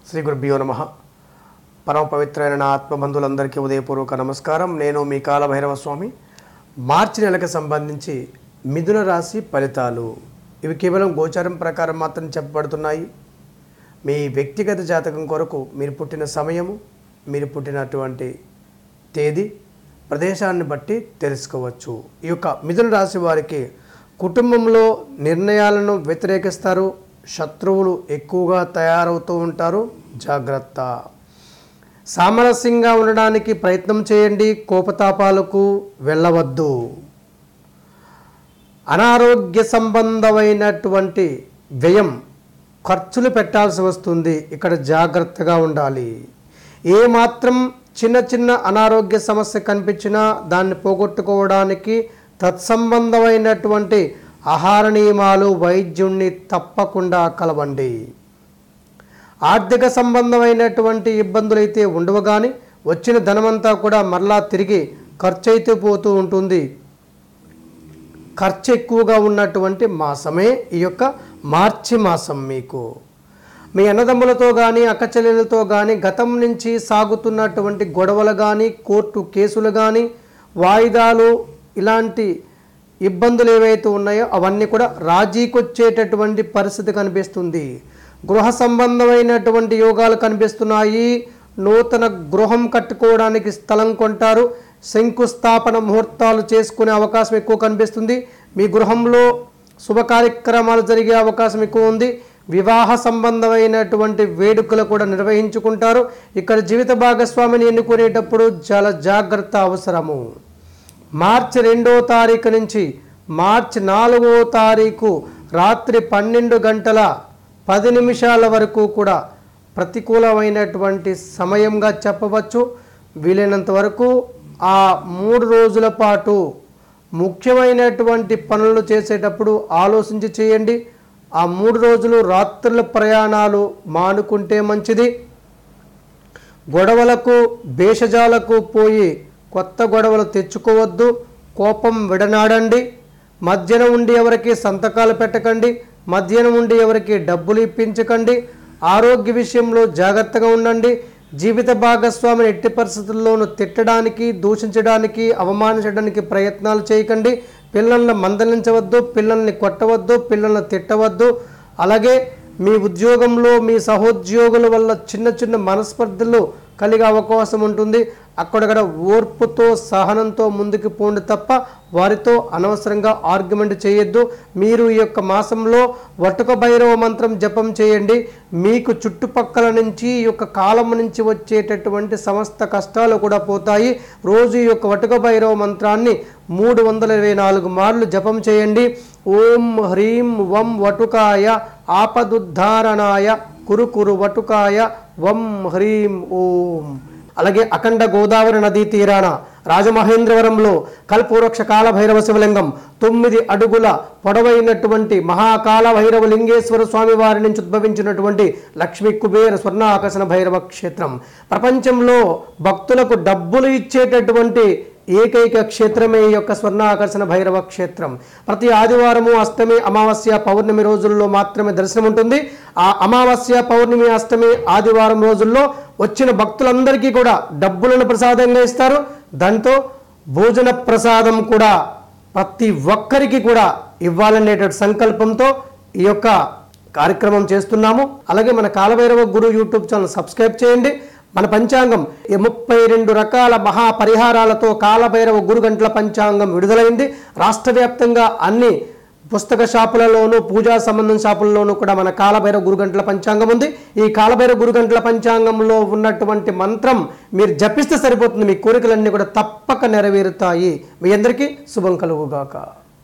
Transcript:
శ్రీ గురుభ్యో నమ పరమ పవిత్రైన నా ఆత్మబంధువులందరికీ ఉదయపూర్వక నమస్కారం నేను మీ కాలభైరవ స్వామి మార్చి నెలకు సంబంధించి మిథున రాశి ఫలితాలు ఇవి కేవలం గోచారం ప్రకారం మాత్రం చెప్పబడుతున్నాయి మీ వ్యక్తిగత జాతకం కొరకు మీరు పుట్టిన సమయము మీరు పుట్టినటువంటి తేదీ ప్రదేశాన్ని బట్టి తెలుసుకోవచ్చు ఈ యొక్క మిథున రాశి వారికి కుటుంబంలో నిర్ణయాలను వ్యతిరేకిస్తారు శత్రువులు ఎక్కువగా తయారవుతూ ఉంటారు జాగ్రత్త సామరస్యంగా ఉండడానికి ప్రయత్నం చేయండి కోపతాపాలకు వెళ్ళవద్దు అనారోగ్య సంబంధమైనటువంటి వ్యయం ఖర్చులు పెట్టాల్సి వస్తుంది ఇక్కడ జాగ్రత్తగా ఉండాలి ఏ మాత్రం చిన్న చిన్న అనారోగ్య సమస్య కనిపించినా దాన్ని పోగొట్టుకోవడానికి తత్సంబంధమైనటువంటి ఆహార నియమాలు వైద్యుణ్ణి తప్పకుండా కలవండి ఆర్థిక సంబంధమైనటువంటి ఇబ్బందులు అయితే ఉండవు కానీ వచ్చిన ధనమంతా కూడా మరలా తిరిగి ఖర్చు అయితే పోతూ ఉంటుంది ఖర్చు ఎక్కువగా ఉన్నటువంటి మాసమే ఈ యొక్క మార్చి మాసం మీకు మీ అన్నదమ్ములతో కానీ అక్కచెల్లెలతో కానీ గతం నుంచి సాగుతున్నటువంటి గొడవలు కానీ కోర్టు కేసులు కానీ వాయిదాలు ఇలాంటి ఇబ్బందులు ఏవైతే ఉన్నాయో అవన్నీ కూడా రాజీకొచ్చేటటువంటి పరిస్థితి కనిపిస్తుంది గృహ సంబంధమైనటువంటి యోగాలు కనిపిస్తున్నాయి నూతన గృహం కట్టుకోవడానికి స్థలం కొంటారు శంకుస్థాపన ముహూర్తాలు చేసుకునే అవకాశం ఎక్కువ కనిపిస్తుంది మీ గృహంలో శుభ కార్యక్రమాలు జరిగే అవకాశం ఎక్కువ ఉంది వివాహ సంబంధమైనటువంటి వేడుకలు కూడా నిర్వహించుకుంటారు ఇక్కడ జీవిత భాగస్వామిని ఎన్నుకునేటప్పుడు చాలా జాగ్రత్త అవసరము మార్చి రెండో తారీఖు నుంచి మార్చి నాలుగో తారీఖు రాత్రి పన్నెండు గంటల పది నిమిషాల వరకు కూడా ప్రతికూలమైనటువంటి సమయంగా చెప్పవచ్చు వీలైనంత వరకు ఆ మూడు రోజుల పాటు ముఖ్యమైనటువంటి పనులు చేసేటప్పుడు ఆలోచించి చేయండి ఆ మూడు రోజులు రాత్రుల ప్రయాణాలు మానుకుంటే మంచిది గొడవలకు భేషజాలకు పోయి కొత్త గొడవలు తెచ్చుకోవద్దు కోపం విడనాడండి మధ్యన ఉండి ఎవరికి సంతకాలు పెట్టకండి మధ్యన ఉండి ఎవరికి డబ్బులు ఇప్పించకండి ఆరోగ్య విషయంలో జాగ్రత్తగా ఉండండి జీవిత భాగస్వామిని ఎట్టి పరిస్థితుల్లోనూ తిట్టడానికి దూషించడానికి అవమానించడానికి ప్రయత్నాలు చేయకండి పిల్లల్ని మందలించవద్దు పిల్లల్ని కొట్టవద్దు పిల్లల్ని తిట్టవద్దు అలాగే మీ ఉద్యోగంలో మీ సహోద్యోగుల వల్ల చిన్న చిన్న మనస్పర్ధలు కలిగే అవకాశం ఉంటుంది అక్కడక్కడ ఓర్పుతో సహనంతో ముందుకు పోండి తప్ప వారితో అనవసరంగా ఆర్గ్యుమెంట్ చేయొద్దు మీరు ఈ యొక్క మాసంలో వటుక భైరవ మంత్రం జపం చేయండి మీకు చుట్టుపక్కల నుంచి ఈ యొక్క కాలం నుంచి వచ్చేటటువంటి సమస్త కష్టాలు కూడా పోతాయి రోజు ఈ యొక్క వటుక భైరవ మంత్రాన్ని మూడు వందల ఇరవై నాలుగు మార్లు జపం చేయండి ఓం హ్రీం వం వటుకాయ ఆపదుద్ధారణాయ కురు కురు వటుకాయ వం హ్రీం ఓం అలాగే అఖండ గోదావరి నదీ తీరాన రాజమహేంద్రవరంలో కల్పవృక్ష కాలభైరవ శివలింగం తొమ్మిది అడుగుల పొడవైనటువంటి మహాకాల భైరవ లింగేశ్వర స్వామి వారి నుంచి ఉద్భవించినటువంటి లక్ష్మీ కుబేర స్వర్ణ ఆకర్షణ భైరవ క్షేత్రం ప్రపంచంలో భక్తులకు డబ్బులు ఇచ్చేటటువంటి ఏకైక క్షేత్రమే ఈ యొక్క స్వర్ణ ఆకర్షణ భైరవ క్షేత్రం ప్రతి ఆదివారము అష్టమి అమావాస్య పౌర్ణమి రోజుల్లో మాత్రమే దర్శనం ఉంటుంది ఆ అమావాస్య పౌర్ణమి అష్టమి ఆదివారం రోజుల్లో వచ్చిన భక్తులందరికీ కూడా డబ్బులను ప్రసాదంగా ఇస్తారు దాంతో భోజన ప్రసాదం కూడా ప్రతి ఒక్కరికి కూడా ఇవ్వాలనేటువంటి సంకల్పంతో ఈ యొక్క కార్యక్రమం చేస్తున్నాము అలాగే మన Kalabhairava Guru YouTube channel subscribe చేయండి మన పంచాంగం ఈ ముప్పై రెండు రకాల మహా పరిహారాలతో కాలభైరవ గురుగంటల పంచాంగం విడుదలైంది రాష్ట్ర వ్యాప్తంగా అన్ని పుస్తక షాపులలోనూ పూజా సంబంధం షాపుల్లోనూ కూడా మన కాలభైరవ గురుగంటల పంచాంగం ఉంది ఈ కాలభైరవ గురుగంటల పంచాంగంలో ఉన్నటువంటి మంత్రం మీరు జపిస్తే సరిపోతుంది మీ కోరికలన్నీ కూడా తప్పక నెరవేరుతాయి మీ అందరికీ శుభం కలుగుగాక